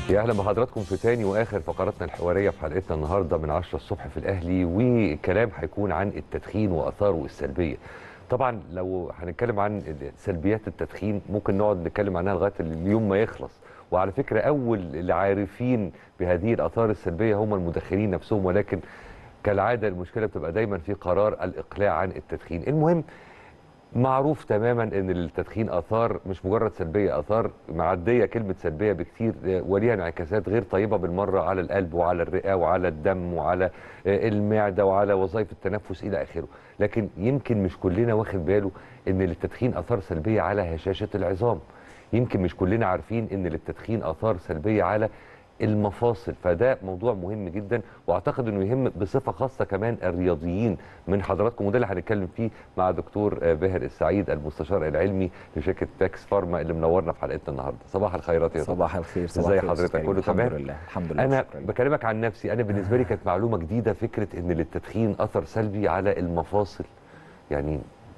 يا اهلا بحضراتكم في تاني واخر فقراتنا الحواريه في حلقتنا النهارده من 10 الصبح في الاهلي والكلام هيكون عن التدخين واثاره السلبيه. طبعا لو هنتكلم عن سلبيات التدخين ممكن نقعد نتكلم عنها لغايه اليوم ما يخلص وعلى فكره اول العارفين بهذه الاثار السلبيه هم المدخنين نفسهم ولكن كالعاده المشكله بتبقى دايما في قرار الاقلاع عن التدخين. المهم معروف تماما ان التدخين اثار مش مجرد سلبيه اثار معديه كلمه سلبيه بكتير وليها انعكاسات غير طيبه بالمره على القلب وعلى الرئه وعلى الدم وعلى المعده وعلى وظائف التنفس الى اخره لكن يمكن مش كلنا واخد باله ان للتدخين اثار سلبيه على هشاشه العظام يمكن مش كلنا عارفين ان للتدخين اثار سلبيه على المفاصل فده موضوع مهم جدا واعتقد انه يهم بصفه خاصه كمان الرياضيين من حضراتكم وده اللي هنتكلم فيه مع دكتور باهر السعيد المستشار العلمي لشركه باكس فارما اللي منورنا في حلقتنا النهارده صباح الخيرات يا صباح الخير صباح ازي الخير حضرتك كله تمام الحمد لله الحمد لله انا شكراً لله. بكلمك عن نفسي انا بالنسبه لي كانت معلومه جديده فكره ان للتدخين اثر سلبي على المفاصل يعني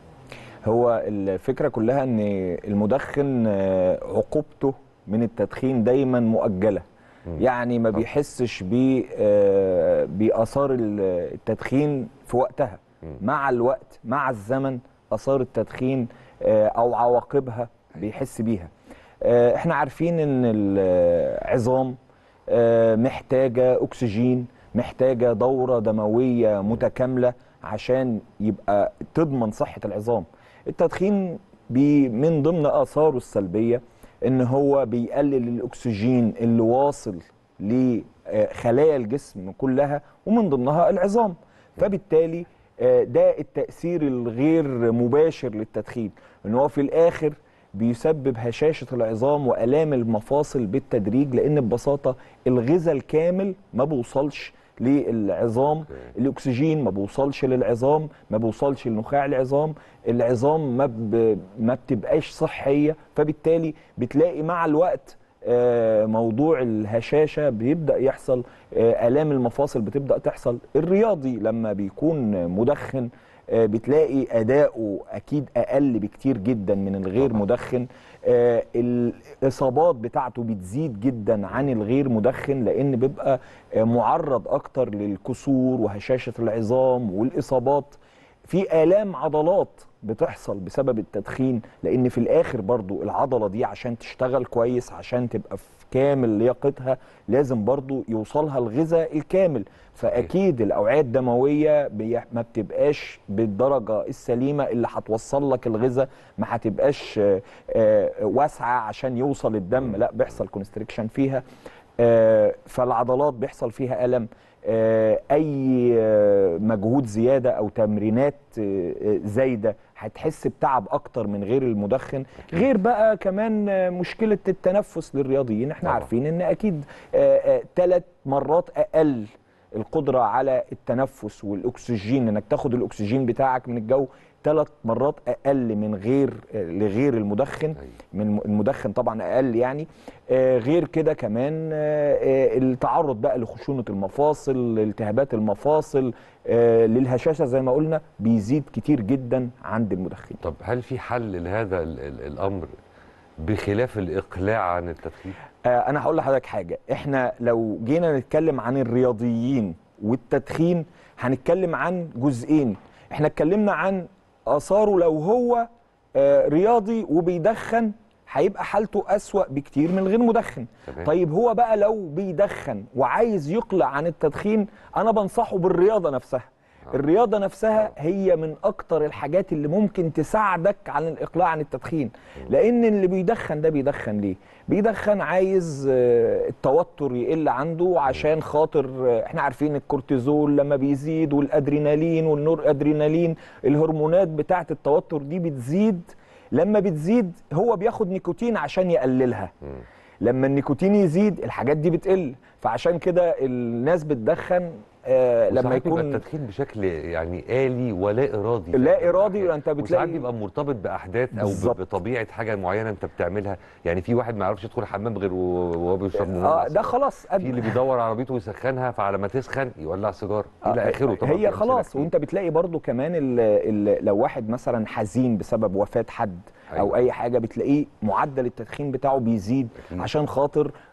هو الفكره كلها ان المدخن آه، عقوبته من التدخين دايما مؤجله مم. يعني ما طب. بيحسش ب آه، باثار التدخين في وقتها مم. مع الوقت مع الزمن اثار التدخين آه، او عواقبها بيحس بيها آه، احنا عارفين ان العظام آه، محتاجه اكسجين محتاجه دوره دمويه متكامله عشان يبقى تضمن صحه العظام التدخين بي من ضمن اثاره السلبيه ان هو بيقلل الاكسجين اللي واصل لخلايا الجسم كلها ومن ضمنها العظام فبالتالي آه، ده التاثير الغير مباشر للتدخين ان هو في الاخر بيسبب هشاشه العظام والام المفاصل بالتدريج لان ببساطه الغذاء الكامل ما بيوصلش للعظام أوكي. الاكسجين ما بيوصلش للعظام ما بيوصلش لنخاع العظام العظام ما ب... ما بتبقاش صحيه فبالتالي بتلاقي مع الوقت آه، موضوع الهشاشه بيبدا يحصل آه، الام المفاصل بتبدا تحصل الرياضي لما بيكون مدخن آه، بتلاقي اداؤه اكيد اقل بكتير جدا من الغير طبعاً. مدخن آه، الاصابات بتاعته بتزيد جدا عن الغير مدخن لان بيبقى آه، معرض اكتر للكسور وهشاشه العظام والاصابات في آلام عضلات بتحصل بسبب التدخين لأن في الآخر برضو العضلة دي عشان تشتغل كويس عشان تبقى في كامل لياقتها لازم برضو يوصلها الغذاء الكامل فأكيد الأوعية الدموية بي- ما بتبقاش بالدرجة السليمة اللي هتوصل لك الغذاء ما هتبقاش آه، آه، واسعة عشان يوصل الدم لا بيحصل كونستريكشن فيها آه، فالعضلات بيحصل فيها ألم آه، اي آه، مجهود زياده او تمرينات آه، آه، زايده هتحس بتعب اكتر من غير المدخن غير بقى كمان آه، مشكله التنفس للرياضيين احنا طبعا. عارفين ان اكيد ثلاث مرات اقل القدره على التنفس والاكسجين انك تاخد الاكسجين بتاعك من الجو ثلاث مرات اقل من غير آه، لغير المدخن أيوة. من المدخن طبعا اقل يعني آه، غير كده كمان آه، آه، التعرض بقى لخشونه المفاصل التهابات المفاصل آه، للهشاشه زي ما قلنا بيزيد كتير جدا عند المدخنين طب هل في حل لهذا ال- ال- الامر بخلاف الاقلاع عن التدخين آه، انا هقول لحضرتك حاجه احنا لو جينا نتكلم عن الرياضيين والتدخين هنتكلم عن جزئين احنا اتكلمنا عن اثاره لو هو آه، رياضي وبيدخن هيبقى حالته أسوأ بكتير من غير مدخن تمام. طيب هو بقى لو بيدخن وعايز يقلع عن التدخين انا بنصحه بالرياضه نفسها الرياضه نفسها هي من اكتر الحاجات اللي ممكن تساعدك على الاقلاع عن التدخين لان اللي بيدخن ده بيدخن ليه بيدخن عايز آه، التوتر يقل عنده عشان خاطر آه، احنا عارفين الكورتيزول لما بيزيد والادرينالين والنور ادرينالين الهرمونات بتاعه التوتر دي بتزيد لما بتزيد هو بياخد نيكوتين عشان يقللها لما النيكوتين يزيد الحاجات دي بتقل فعشان كده الناس بتدخن آه لما وساعات بيبقى يكون التدخين بشكل يعني آلي ولا إرادي لا إرادي، أنت وساعات بتلاقي- بيبقى مرتبط بأحداث أو ب- بالظبط. بطبيعة حاجة معينة أنت بتعملها يعني في واحد ما يعرفش يدخل الحمام غير وهو بيشرب اه مولع ده سيجارة. خلاص في اللي بيدور عربيته ويسخنها فعلى ما تسخن يولع سيجاره الى آه، اخره طبعا في هي أمثلة خلاص كتير. وانت بتلاقي برضو كمان ال ال لو واحد مثلا حزين بسبب وفاه حد او أيوة. اي حاجه بتلاقيه معدل التدخين بتاعه بيزيد أكيد. عشان خاطر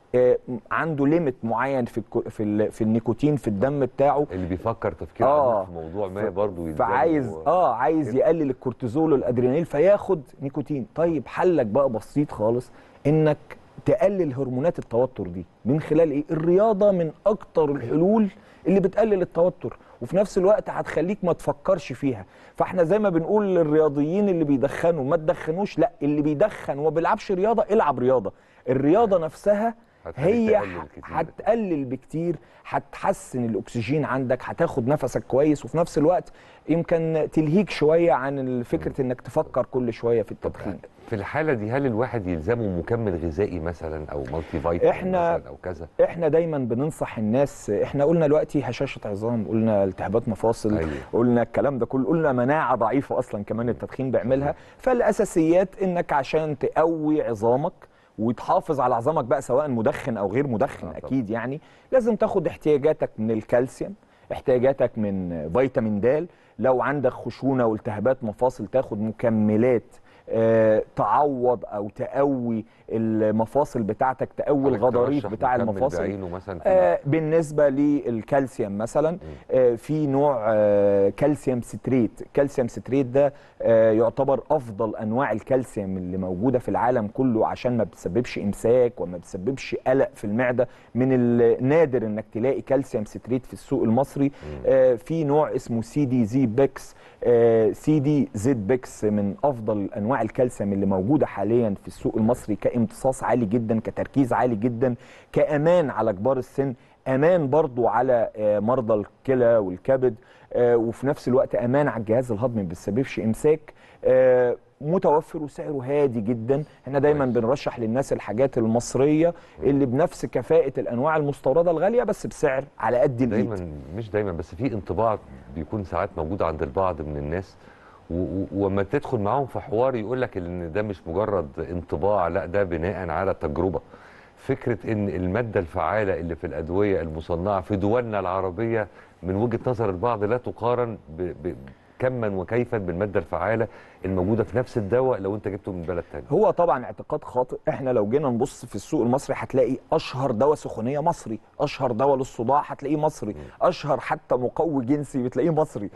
آه، عنده ليميت معين في الكو- في ال- في النيكوتين في الدم بتاعه اللي بيفكر تفكير آه. عميق في موضوع ما برضه يلزمه فعايز اه عايز يقلل الكورتيزول والادرينالين فياخد نيكوتين طيب حلك بقى بسيط خالص انك تقلل هرمونات التوتر دي من خلال ايه الرياضه من اكتر الحلول اللي بتقلل التوتر وفي نفس الوقت هتخليك ما تفكرش فيها فاحنا زي ما بنقول للرياضيين اللي بيدخنوا ما تدخنوش لا اللي بيدخن وما بيلعبش رياضه العب رياضه الرياضه نفسها هتخليك هي تقلل كتير. هتقلل بكتير هتحسن الاكسجين عندك هتاخد نفسك كويس وفي نفس الوقت يمكن تلهيك شويه عن فكره انك تفكر كل شويه في التدخين في الحاله دي هل الواحد يلزمه مكمل غذائي مثلا او مالتي فيتامين إحنا- مثلا او كذا احنا دايما بننصح الناس احنا قلنا دلوقتي هشاشه عظام قلنا التهابات مفاصل أيوة. قلنا الكلام ده كله قلنا مناعه ضعيفه اصلا كمان التدخين بيعملها فالاساسيات انك عشان تقوي عظامك وتحافظ على عظامك بقى سواء مدخن او غير مدخن آه طبعا. اكيد يعني لازم تاخد احتياجاتك من الكالسيوم احتياجاتك من فيتامين د لو عندك خشونه والتهابات مفاصل تاخد مكملات آه، تعوض او تقوي المفاصل بتاعتك تقوي حضرتك الغضاريف ترشح بتاع مكمل المفاصل بعينه مثلا في آه بالنسبه للكالسيوم مثلا آه في نوع آه كالسيوم ستريت كالسيوم ستريت ده آه يعتبر افضل انواع الكالسيوم اللي موجوده في العالم كله عشان ما بتسببش امساك وما بتسببش قلق في المعده من النادر انك تلاقي كالسيوم ستريت في السوق المصري آه في نوع اسمه سي دي زي بيكس آه سي دي زد بيكس من افضل انواع الكالسيوم اللي موجوده حاليا في السوق المصري كامتصاص عالي جدا كتركيز عالي جدا كامان على كبار السن امان برضو على آه، مرضى الكلى والكبد آه، وفي نفس الوقت امان على الجهاز الهضمي ما بيسببش امساك آه، متوفر وسعره هادي جدا احنا دايما كويس. بنرشح للناس الحاجات المصريه اللي بنفس كفاءه الانواع المستورده الغاليه بس بسعر على قد الايد دايما مش دايما بس في انطباع بيكون ساعات موجود عند البعض من الناس و- و- وما تدخل معاهم في حوار يقول لك ان ده مش مجرد انطباع لا ده بناء على تجربه فكره ان الماده الفعاله اللي في الادويه المصنعه في دولنا العربيه من وجهه نظر البعض لا تقارن ب ب كما وكيفا بالماده الفعاله الموجوده في نفس الدواء لو انت جبته من بلد تاني هو طبعا اعتقاد خاطئ احنا لو جينا نبص في السوق المصري هتلاقي اشهر دواء سخونيه مصري اشهر دواء للصداع هتلاقيه مصري اشهر حتى مقوي جنسي بتلاقيه مصري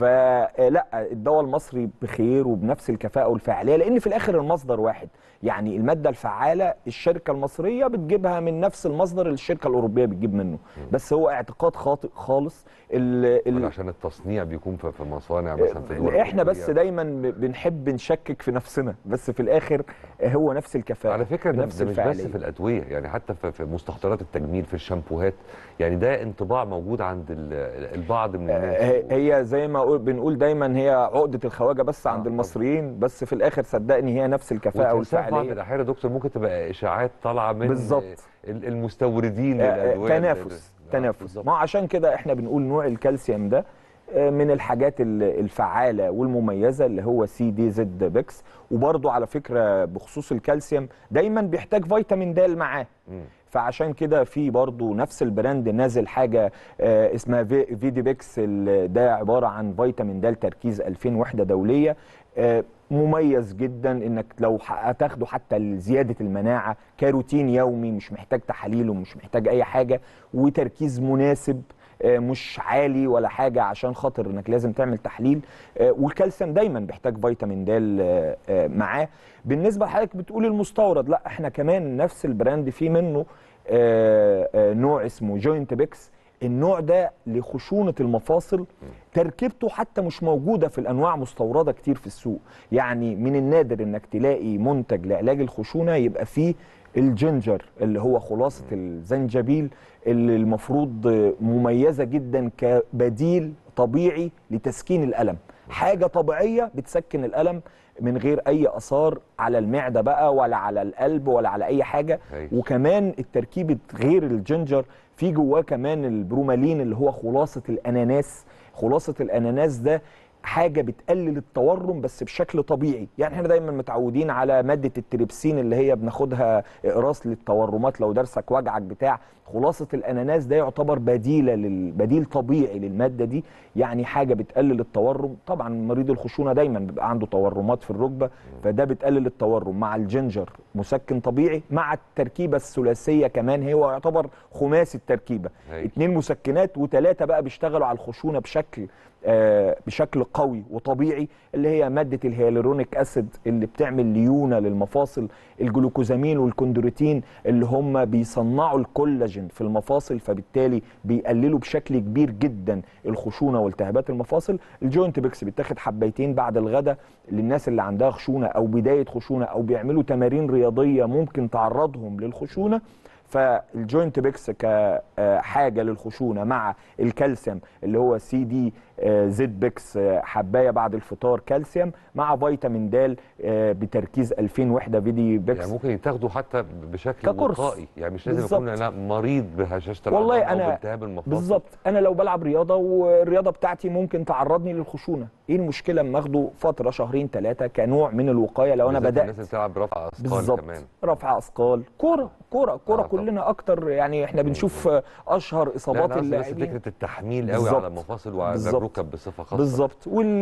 فلا الدواء المصري بخير وبنفس الكفاءه والفعاليه لان في الاخر المصدر واحد يعني الماده الفعاله الشركه المصريه بتجيبها من نفس المصدر اللي الشركه الاوروبيه بتجيب منه بس هو اعتقاد خاطئ خالص ال ال ولا عشان التصنيع بيكون في في مصانع مثلا في دول احنا بس أوروبية؟ دايما ب- بنحب نشكك في نفسنا بس في الاخر هو نفس الكفاءه على فكره ده, نفس ده مش بس الفعالية. في الادويه يعني حتى في, في مستحضرات التجميل في الشامبوهات يعني ده انطباع موجود عند ال- البعض من الناس آه، هي زي ما قول- بنقول دايما هي عقده الخواجه بس عند آه، المصريين بس في الاخر صدقني هي نفس الكفاءه وتحسها في بعض والفعاليه الاحيان يا دكتور ممكن تبقى اشاعات طالعه من بالظبط. ال- المستوردين آه، للادويه تنافس آه، تنافس بالظبط. ما هو عشان كده احنا بنقول نوع الكالسيوم ده آه، من الحاجات ال- الفعاله والمميزه اللي هو سي دي زد بيكس وبرضو على فكره بخصوص الكالسيوم دايما بيحتاج فيتامين د معاه مم. فعشان كده في برضو نفس البراند نازل حاجه آه، اسمها في فيدي بيكس ال- ده عباره عن فيتامين د تركيز 2000 وحده دوليه آه، مميز جدا انك لو ح- هتاخده حتى لزياده المناعه كروتين يومي مش محتاج تحاليل ومش محتاج اي حاجه وتركيز مناسب آه، مش عالي ولا حاجه عشان خاطر انك لازم تعمل تحليل آه، والكالسيوم دايما بيحتاج فيتامين د آه، آه، معاه بالنسبه لحضرتك بتقول المستورد لا احنا كمان نفس البراند فيه منه آه، آه، نوع اسمه جوينت بيكس النوع ده لخشونة المفاصل تركيبته حتى مش موجودة في الأنواع مستوردة كتير في السوق يعني من النادر إنك تلاقي منتج لعلاج الخشونة يبقى فيه الجنجر اللي هو خلاصة الزنجبيل اللي المفروض مميزة جدا كبديل طبيعي لتسكين الألم حاجة طبيعية بتسكن الألم من غير أي آثار على المعدة بقى ولا على القلب ولا على أي حاجة هايل. وكمان التركيبة غير الجنجر في جواه كمان البرومالين اللي هو خلاصة الأناناس خلاصة الأناناس ده حاجه بتقلل التورم بس بشكل طبيعي يعني احنا دايما متعودين على ماده التريبسين اللي هي بناخدها اقراص للتورمات لو درسك وجعك بتاع خلاصه الاناناس ده يعتبر بديله للبديل طبيعي للماده دي يعني حاجه بتقلل التورم طبعا مريض الخشونه دايما بيبقى عنده تورمات في الركبه فده بتقلل التورم مع الجنجر مسكن طبيعي مع التركيبه الثلاثيه كمان هو يعتبر خماسي التركيبه هاي. اتنين مسكنات وثلاثه بقى بيشتغلوا على الخشونه بشكل آه بشكل قوي وطبيعي اللي هي ماده الهيالورونيك اسيد اللي بتعمل ليونه للمفاصل الجلوكوزامين والكوندروتين اللي هم بيصنعوا الكولاجين في المفاصل فبالتالي بيقللوا بشكل كبير جدا الخشونه والتهابات المفاصل الجوينت بيكس بيتاخد حبيتين بعد الغداء للناس اللي عندها خشونه او بدايه خشونه او بيعملوا تمارين رياضيه ممكن تعرضهم للخشونه فالجوينت بيكس كحاجه للخشونه مع الكالسيوم اللي هو سي دي زد بيكس آه، حبايه بعد الفطار كالسيوم مع فيتامين د آه، بتركيز 2000 وحده فيدي بيكس يعني ممكن يتاخدوا حتى بشكل كقرص. وقائي يعني مش لازم بالظبط. يكون انا مريض بهشاشه والله العظام او أنا- بالتهاب المفاصل بالظبط انا لو بلعب رياضه والرياضه بتاعتي ممكن تعرضني للخشونه ايه المشكله اما اخده فتره شهرين ثلاثه كنوع من الوقايه لو انا بالذات بدات الناس اللي بتلعب برفع اثقال بالظبط كمان رفع اثقال كوره كوره كوره آه، طبعا. كلنا اكتر يعني احنا بنشوف آه، اشهر لا اصابات انا قصدي بس اللاعبين فكره التحميل قوي بالظبط. على المفاصل وعلى بالظبط. الركب بصفه خاصه بالظبط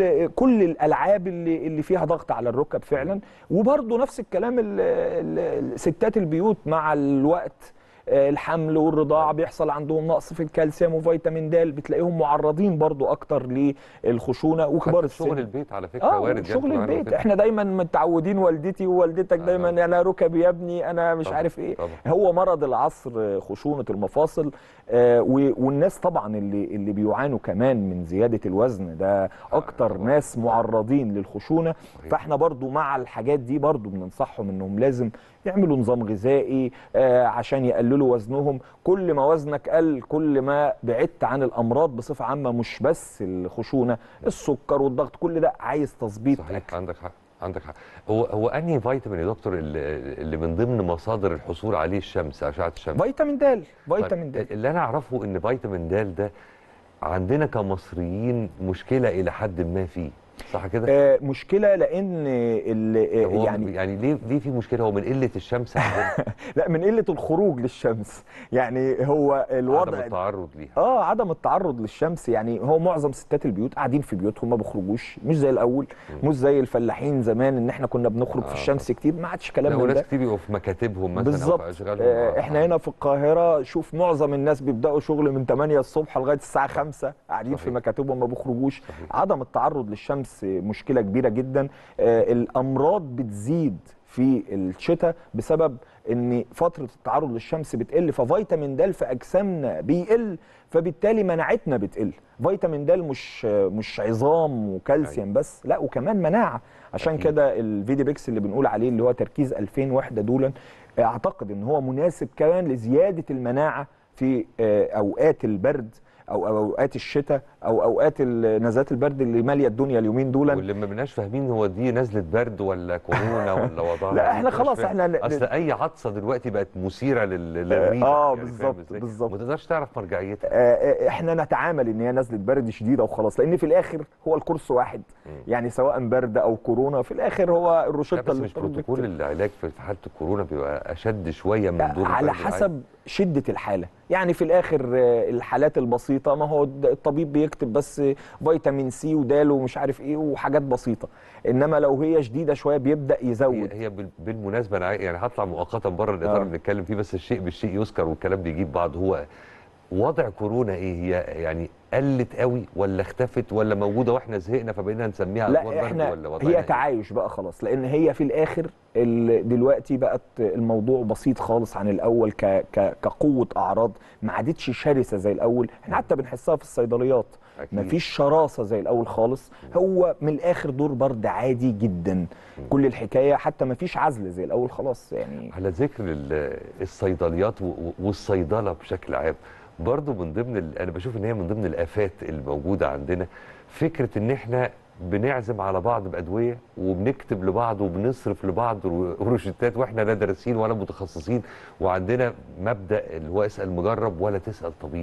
وكل الالعاب اللي اللي فيها ضغط على الركب فعلا وبرضه نفس الكلام ال- ال- ستات البيوت مع الوقت آه، الحمل والرضاعه بيحصل عندهم نقص في الكالسيوم وفيتامين د بتلاقيهم معرضين برضو اكتر للخشونه وكبار حتى شغل السن البيت على فكره اه وارد شغل ينتج عنه البيت كده. احنا دايما متعودين والدتي ووالدتك آه. دايما انا ركبي يا ابني انا مش طبعاً، عارف ايه طبعاً. هو مرض العصر آه، خشونه المفاصل آه، و- والناس طبعا اللي اللي بيعانوا كمان من زياده الوزن ده اكتر طبعاً. ناس معرضين للخشونه صحيح. فاحنا برضو مع الحاجات دي برضو بننصحهم انهم لازم يعملوا نظام غذائي آه، عشان يقللوا وزنهم كل ما وزنك قل كل ما بعدت عن الامراض بصفه عامه مش بس الخشونه السكر والضغط كل ده عايز تظبيط صحيح اكل عندك حق عندك حق هو هو انهي فيتامين يا دكتور اللي, اللي من ضمن مصادر الحصول عليه الشمس اشعه الشمس فيتامين د فيتامين طيب، د اللي انا اعرفه ان فيتامين د ده عندنا كمصريين مشكله الى حد ما فيه صح كده آه، مشكله لان ال- طب هو يعني يعني ليه ليه في مشكله هو من قله الشمس عندنا لا من قله الخروج للشمس يعني هو عدم الوضع التعرض ليها اه عدم التعرض للشمس يعني هو معظم ستات البيوت قاعدين في بيوتهم ما بيخرجوش مش زي الاول مش زي الفلاحين زمان ان احنا كنا بنخرج في آه، الشمس كتير ما عادش لا كلام من وناس ده كتير بيبقوا في مكاتبهم مثلا بالظبط او في اشغالهم آه، آه، احنا هنا في القاهره شوف معظم الناس بيبداوا شغل من 8 الصبح لغايه الساعه 5 قاعدين في صحيح. مكاتبهم ما بيخرجوش صحيح. عدم التعرض للشمس مشكله كبيره جدا آه، الامراض بتزيد في الشتاء بسبب ان فتره التعرض للشمس بتقل ففيتامين د في اجسامنا بيقل فبالتالي مناعتنا بتقل فيتامين د مش مش عظام وكالسيوم بس لا وكمان مناعه عشان أكيد. كده الفيدي بيكس اللي بنقول عليه اللي هو تركيز 2000 وحده دولا اعتقد ان هو مناسب كمان لزياده المناعه في آه، اوقات البرد او أو اوقات الشتاء او اوقات ال- نزلات البرد اللي ماليه الدنيا اليومين دول واللي ما بناش فاهمين هو دي نزله برد ولا كورونا ولا وضعها لا، إيه، إحنا مش خلاص فاهم. إحنا ن- اصل اي عطسه دلوقتي بقت مثيره لل- للريبه آه، يعني فاهم بالظبط، إزاي؟ بالظبط. ما تقدرش تعرف مرجعيتها آه، احنا نتعامل ان هي نزله برد شديده وخلاص لان في الاخر هو الكورس واحد يعني سواء برد او كورونا في الاخر هو لا الروشته بس اللي مش بتاخد بروتوكول بتكتب. العلاج في في حاله الكورونا بيبقى اشد شويه من دور على البرد العادي. حسب شده الحاله يعني في الاخر آه، الحالات البسيطه ما هو الد- الطبيب بيكتب بس فيتامين سي ودال ومش عارف ايه وحاجات بسيطه انما لو هي شديده شويه بيبدا هي, يزود هي بال- بالمناسبه انا عاي- يعني هطلع مؤقتا بره الاطار آه. اللي بنتكلم فيه بس الشيء بالشيء يذكر والكلام بيجيب بعض هو وضع كورونا ايه هي يعني قلت قوي ولا اختفت ولا موجوده واحنا زهقنا فبقينا نسميها أدوار لا برد احنا ولا وضعنا هي إيه؟ تعايش بقى خلاص لان هي في الاخر ال- دلوقتي بقت الموضوع بسيط خالص عن الاول ك ك كقوه اعراض ما عادتش شرسه زي الاول احنا حتى بنحسها في الصيدليات أكيد. مفيش شراسه زي الاول خالص هو من الاخر دور برد عادي جدا كل الحكايه حتى مفيش عزل زي الاول خلاص يعني على ذكر ال- الصيدليات و- و- والصيدله بشكل عام برضو من ضمن ال- انا بشوف ان هي من ضمن الافات الموجوده عندنا فكره ان احنا بنعزم على بعض بادويه وبنكتب لبعض وبنصرف لبعض رو- روشتات واحنا لا دارسين ولا متخصصين وعندنا مبدا اللي هو اسال مجرب ولا تسال طبيب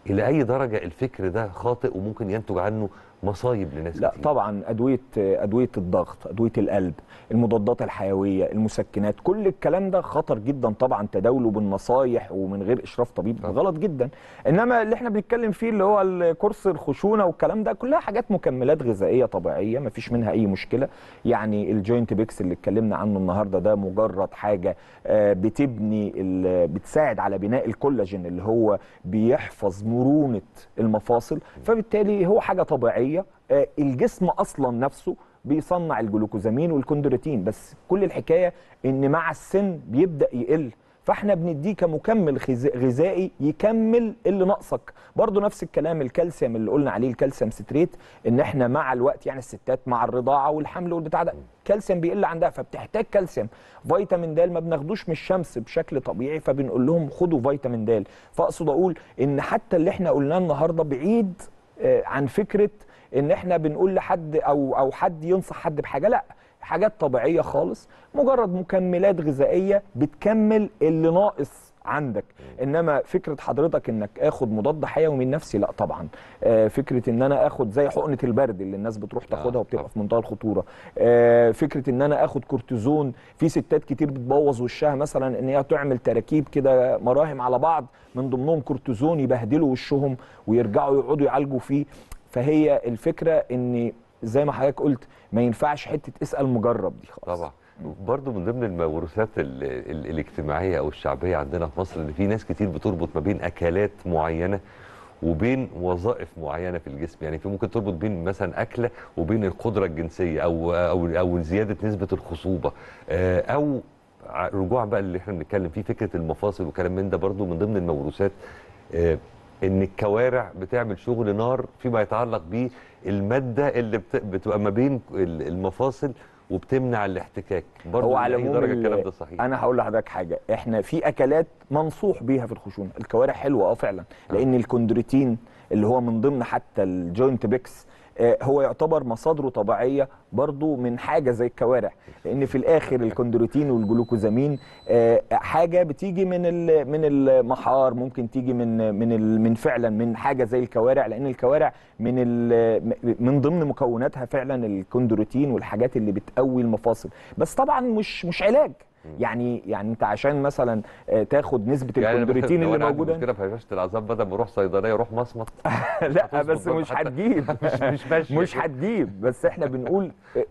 الى اي درجه الفكر ده خاطئ وممكن ينتج عنه مصايب لناس لا كتير طبعا ادويه ادويه الضغط ادويه القلب المضادات الحيويه المسكنات كل الكلام ده خطر جدا طبعا تداوله بالنصايح ومن غير اشراف طبيب طبعا. غلط جدا انما اللي احنا بنتكلم فيه اللي هو الكورس الخشونه والكلام ده كلها حاجات مكملات غذائيه طبيعيه ما فيش منها اي مشكله يعني الجوينت بيكس اللي اتكلمنا عنه النهارده ده مجرد حاجه آه، بتبني ال- بتساعد على بناء الكولاجين اللي هو بيحفظ مرونه المفاصل فبالتالي هو حاجه طبيعيه آه، الجسم اصلا نفسه بيصنع الجلوكوزامين والكوندروتين بس كل الحكايه ان مع السن بيبدا يقل فاحنا بنديه كمكمل غذا- غذائي يكمل اللي ناقصك برضو نفس الكلام الكالسيوم اللي قلنا عليه الكالسيوم ستريت ان احنا مع الوقت يعني الستات مع الرضاعه والحمل والبتاع ده كالسيوم بيقل عندها فبتحتاج كالسيوم فيتامين د ما بناخدوش من الشمس بشكل طبيعي فبنقول لهم خدوا فيتامين د فاقصد اقول ان حتى اللي احنا قلناه النهارده بعيد آه، عن فكره ان احنا بنقول لحد او او حد ينصح حد بحاجه لا حاجات طبيعيه خالص مجرد مكملات غذائيه بتكمل اللي ناقص عندك انما فكره حضرتك انك اخد مضاد حيوي من نفسي لا طبعا آه، فكره ان انا اخد زي حقنه البرد اللي الناس بتروح تاخدها وبتبقى طبعا. في منتهى الخطوره آه، فكره ان انا اخد كورتيزون في ستات كتير بتبوظ وشها مثلا ان هي تعمل تراكيب كده مراهم على بعض من ضمنهم كورتيزون يبهدلوا وشهم ويرجعوا يقعدوا يعالجوا فيه فهي الفكره ان زي ما حضرتك قلت ما ينفعش حته اسال مجرب دي خالص طبعا برضو من ضمن الموروثات ال ال الاجتماعيه او الشعبيه عندنا في مصر ان في ناس كتير بتربط ما بين اكلات معينه وبين وظائف معينه في الجسم يعني في ممكن تربط بين مثلا اكله وبين القدره الجنسيه او او او زياده نسبه الخصوبه آه، او ع- رجوعا بقى اللي احنا بنتكلم فيه فكره المفاصل وكلام من ده برضو من ضمن الموروثات آه، ان الكوارع بتعمل شغل نار فيما يتعلق بالماده اللي بت- بتبقى ما بين ال- المفاصل وبتمنع الاحتكاك برضو هو على لأي العموم درجه ال- الكلام ده صحيح انا هقول لحضرتك حاجه احنا في اكلات منصوح بيها في الخشونه الكوارع حلوه اه فعلا لان الكوندروتين اللي هو من ضمن حتى الجوينت بيكس آه، هو يعتبر مصادره طبيعيه برضو من حاجه زي الكوارع لان في الاخر الكوندروتين والجلوكوزامين آه، حاجه بتيجي من ال- من المحار ممكن تيجي من من ال- من فعلا من حاجه زي الكوارع لان الكوارع من ال- من ضمن مكوناتها فعلا الكوندروتين والحاجات اللي بتقوي المفاصل بس طبعا مش مش علاج يعني يعني انت عشان مثلا آه، تاخد نسبه يعني الكوندروتين لو اللي أنا عندي موجوده مشكله في هشاشه العظام بدل ما اروح صيدليه اروح مصمت لا هتظبط بس برضه مش حتى. هتجيب مش مش ماشي مش هتجيب بس احنا بنقول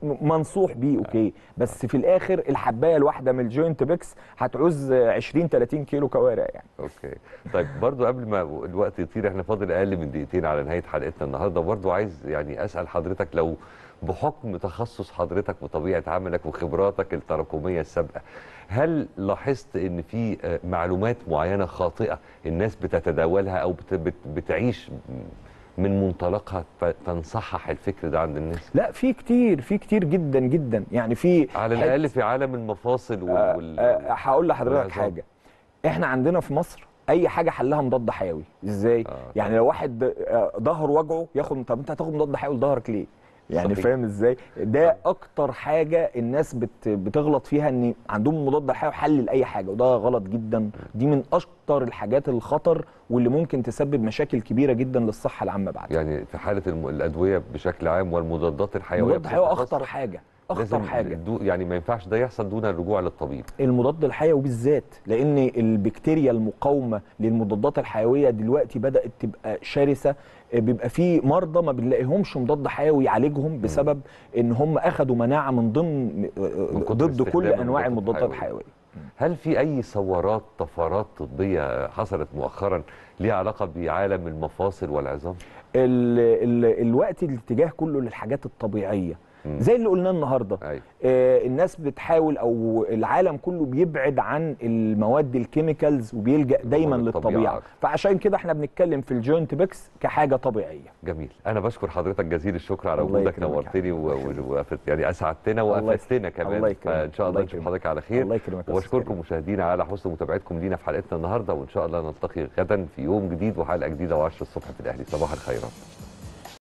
منصوح بيه اوكي بس في الاخر الحبايه الواحده من الجوينت بيكس هتعوز 20 30 كيلو كوارع يعني اوكي طيب برضو قبل ما الوقت يطير احنا فاضل اقل من دقيقتين على نهايه حلقتنا النهارده برضو عايز يعني اسال حضرتك لو بحكم تخصص حضرتك وطبيعه عملك وخبراتك التراكميه السابقه هل لاحظت ان في آه، معلومات معينه خاطئه الناس بتتداولها او بت- بت- بتعيش من منطلقها فتنصحح الفكر ده عند الناس لا في كتير في كتير جدا جدا يعني في على حت- الاقل في عالم المفاصل وال, وال... آه، هقول لحضرتك والعظام. حاجه احنا عندنا في مصر اي حاجه حلها مضاد حيوي ازاي آه، يعني لو واحد آه، ظهره وجعه ياخد طب انت هتاخد مضاد حيوي لظهرك ليه يعني صحيح. فاهم ازاي ده اكتر حاجه الناس بت بتغلط فيها ان عندهم مضاد حيوي حل لاي حاجه وده غلط جدا دي من اكتر الحاجات الخطر واللي ممكن تسبب مشاكل كبيره جدا للصحه العامه بعد يعني في حاله الم... الادويه بشكل عام والمضادات الحيويه المضاد الحيوي بصفة اخطر خاصة، حاجه لازم اخطر حاجه دو يعني ما ينفعش ده يحصل دون الرجوع للطبيب المضاد الحيوي بالذات لان البكتيريا المقاومه للمضادات الحيويه دلوقتي بدات تبقى شرسه بيبقى في مرضى ما بنلاقيهمش مضاد حيوي يعالجهم بسبب ان هم اخذوا مناعه من ضمن من كتر ضد كل استخدام انواع المضادات المضادات الحيوية. الحيويه هل في اي ثورات طفرات طبيه حصلت مؤخرا ليها علاقه بعالم المفاصل والعظام ال ال الوقت الاتجاه كله للحاجات الطبيعيه مم. زي اللي قلناه النهارده ايوه آه، الناس بتحاول او العالم كله بيبعد عن المواد الكيميكالز وبيلجا دايما للطبيعة للطبيعه أكتر. فعشان كده احنا بنتكلم في الجوينت بيكس كحاجه طبيعيه جميل انا بشكر حضرتك جزيل الشكر على الله وجودك يكرمك. نورتني و- و- وافدت يعني اسعدتنا الله وافدتنا يكرمك. كمان الله يكرمك. فان شاء الله الله نشوف يكرمك. حضرتك على خير الله يكرمك يا أستاذ واشكركم كريم. مشاهدينا على حسن متابعتكم لينا في حلقتنا النهارده وان شاء الله نلتقي غدا في يوم جديد وحلقه جديده و10 الصبح في الاهلي صباح الخيرات